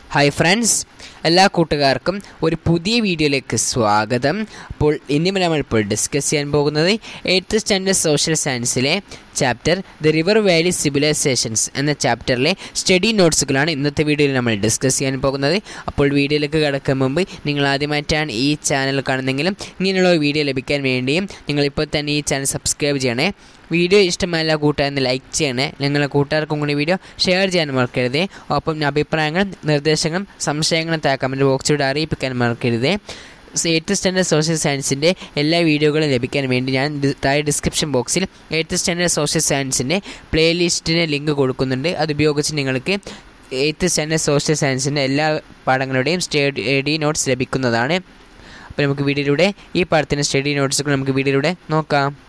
hi friends എല്ലാ കൂട്ടുകാർക്കും ഒരു പുതിയ വീഡിയോയിലേക്ക് സ്വാഗതം അപ്പോൾ ഇന്ന് നമ്മളിപ്പോൾ ഡിസ്കസ് ചെയ്യാൻ പോകുന്നത് എയ്ത്ത് സ്റ്റാൻഡേർഡ് സോഷ്യൽ സയൻസിലെ chapter the river valley civilizations എന്ന ചാപ്റ്ററിലെ സ്റ്റഡി നോട്ട്സുകളാണ് ഇന്നത്തെ വീഡിയോയിൽ നമ്മൾ ഡിസ്കസ് ചെയ്യാൻ പോകുന്നത് അപ്പോൾ വീഡിയോയിലേക്ക് കടക്കും മുമ്പ് നിങ്ങൾ ആദ്യമായിട്ടാണ് ഈ ചാനൽ കാണുന്നതെങ്കിലും ഇങ്ങനെയുള്ള വീഡിയോ ലഭിക്കാൻ വേണ്ടിയും നിങ്ങളിപ്പോൾ തന്നെ ഈ ചാനൽ സബ്സ്ക്രൈബ് ചെയ്യണേ വീഡിയോ ഇഷ്ടമല്ല കൂട്ടുകാരെന്ന് ലൈക്ക് ചെയ്യണേ നിങ്ങളുടെ കൂട്ടുകാർക്കും കൂടി വീഡിയോ ഷെയർ ചെയ്യാൻ മറക്കരുത് ഒപ്പം അഭിപ്രായങ്ങളും നിർദ്ദേശങ്ങളും സംശയങ്ങളും താഴെ കമൻറ്റ് ബോക്സിലൂടെ അറിയിപ്പിക്കാൻ മറക്കരുത് എയ്ത്ത് സ്റ്റാൻഡേർഡ് സോഷ്യൽ സയൻസിൻ്റെ എല്ലാ വീഡിയോകളും ലഭിക്കാൻ വേണ്ടി ഞാൻ ഡി- താഴെ ഡിസ്ക്രിപ്ഷൻ ബോക്സിൽ എയ്ത്ത് സ്റ്റാൻഡേർഡ് സോഷ്യൽ സയൻസിൻ്റെ പ്ലേലിസ്റ്റിന് ലിങ്ക് കൊടുക്കുന്നുണ്ട് അത് ഉപയോഗിച്ച് നിങ്ങൾക്ക് എയ്ത്ത് സ്റ്റാൻഡേർഡ് സോഷ്യൽ സയൻസിൻ്റെ എല്ലാ പാഠങ്ങളുടെയും സ്റ്റഡി നോട്ട്സ് ലഭിക്കുന്നതാണ് അപ്പോൾ നമുക്ക് വീഡിയോയിലൂടെ ഈ പാഠത്തിൻ്റെ സ്റ്റഡി നോട്ട്സുകൾ നമുക്ക് വീഡിയോയിലൂടെ നോക്കാം